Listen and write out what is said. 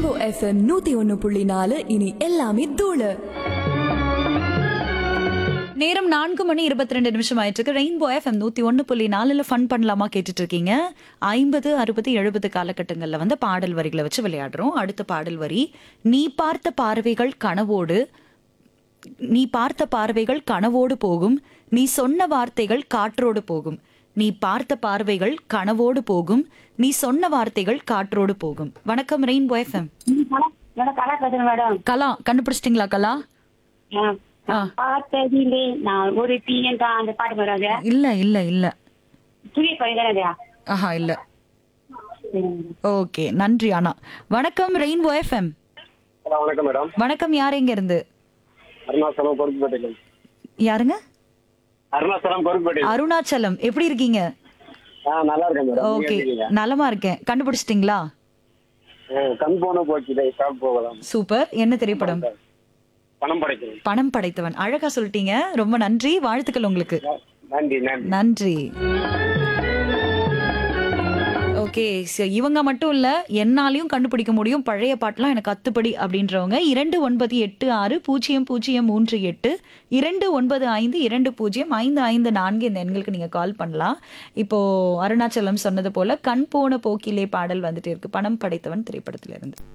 Rainbow FM நூத்தி ஒன்னு புள்ளி நாலு இனி எல்லாமே தூளு நேரம் நான்கு மணி இருபத்தி ரெண்டு நிமிஷம் ஆயிட்டு இருக்கு ரெயின்போ எஃப்எம் நூத்தி ஒன்னு புள்ளி நாலுல ஃபன் பண்ணலாமா கேட்டுட்டு இருக்கீங்க ஐம்பது அறுபது எழுபது காலகட்டங்கள்ல வந்து பாடல் வரிகளை வச்சு விளையாடுறோம் அடுத்த பாடல் வரி நீ பார்த்த பார்வைகள் கனவோடு நீ பார்த்த பார்வைகள் கனவோடு போகும் நீ சொன்ன வார்த்தைகள் காற்றோடு போகும் நீ பார்த்த பார்வைகள் கனவோடு போகும் நீ சொன்ன வார்த்தைகள் காற்றோடு போகும் வணக்கம் ரெயின்போ எஃப்எம் மேடம் கலா பேசுறேன் மேடம் கலா கண்டுபிடிச்சிட்டிங்களா கலா ஆ. ஆ. பார்த்ததிலே நான் ஒரு தீயன் தான் அந்த பாட்டு மேடம் அது இல்ல இல்ல இல்ல புதிய பையன் தானே அது ஆஹா இல்ல சரிங்க. ஓகே நன்றி அண்ணா வணக்கம் ரெயின்போ எஃப்எம் ஹலோ வணக்கம் மேடம் வணக்கம் யார் எங்க இருந்து அருணாச்சலம் கொருக்குப்பேட்டை யாருங்க அருணாச்சலம் கொருக்குப்பேட்டை அருணாச்சலம் எப்படி இருக்கீங்க ஆ நல்லா இருக்கேன் மேடம் நீங்க ஓகே எப்படி இருக்கீங்க? நலமா இருக்கேன் கண்டுபிடிச்சிட்டிங்களா ஆ, கண் போன போச்சு இதை ஸ்டாப் போகலாம் சூப்பர் என்ன திரைப்படம் பணம் படைக்கிறேன் பணம் படைத்தவன் அழகா சொல்லிட்டீங்க ரொம்ப நன்றி வாழ்த்துக்கள் உங்களுக்கு நன்றி நன்றி நன்றி ஓகே இவங்க மட்டும் இல்ல என்னாலையும் கண்டுபிடிக்க முடியும் பழைய பாட்டுலாம் எனக்கு அத்துப்படி அப்படின்றவங்க இரண்டு ஒன்பது எட்டு ஆறு பூஜ்ஜியம் பூஜ்ஜியம் மூன்று எட்டு இரண்டு ஒன்பது ஐந்து இரண்டு பூஜ்ஜியம் ஐந்து ஐந்து நான்கு இந்த எண்களுக்கு நீங்க கால் பண்ணலாம் இப்போ அருணாச்சலம் சொன்னது போல கண் போன போக்கிலே பாடல் வந்துட்டு இருக்கு பணம் படைத்தவன் திரைப்படத்திலிருந்து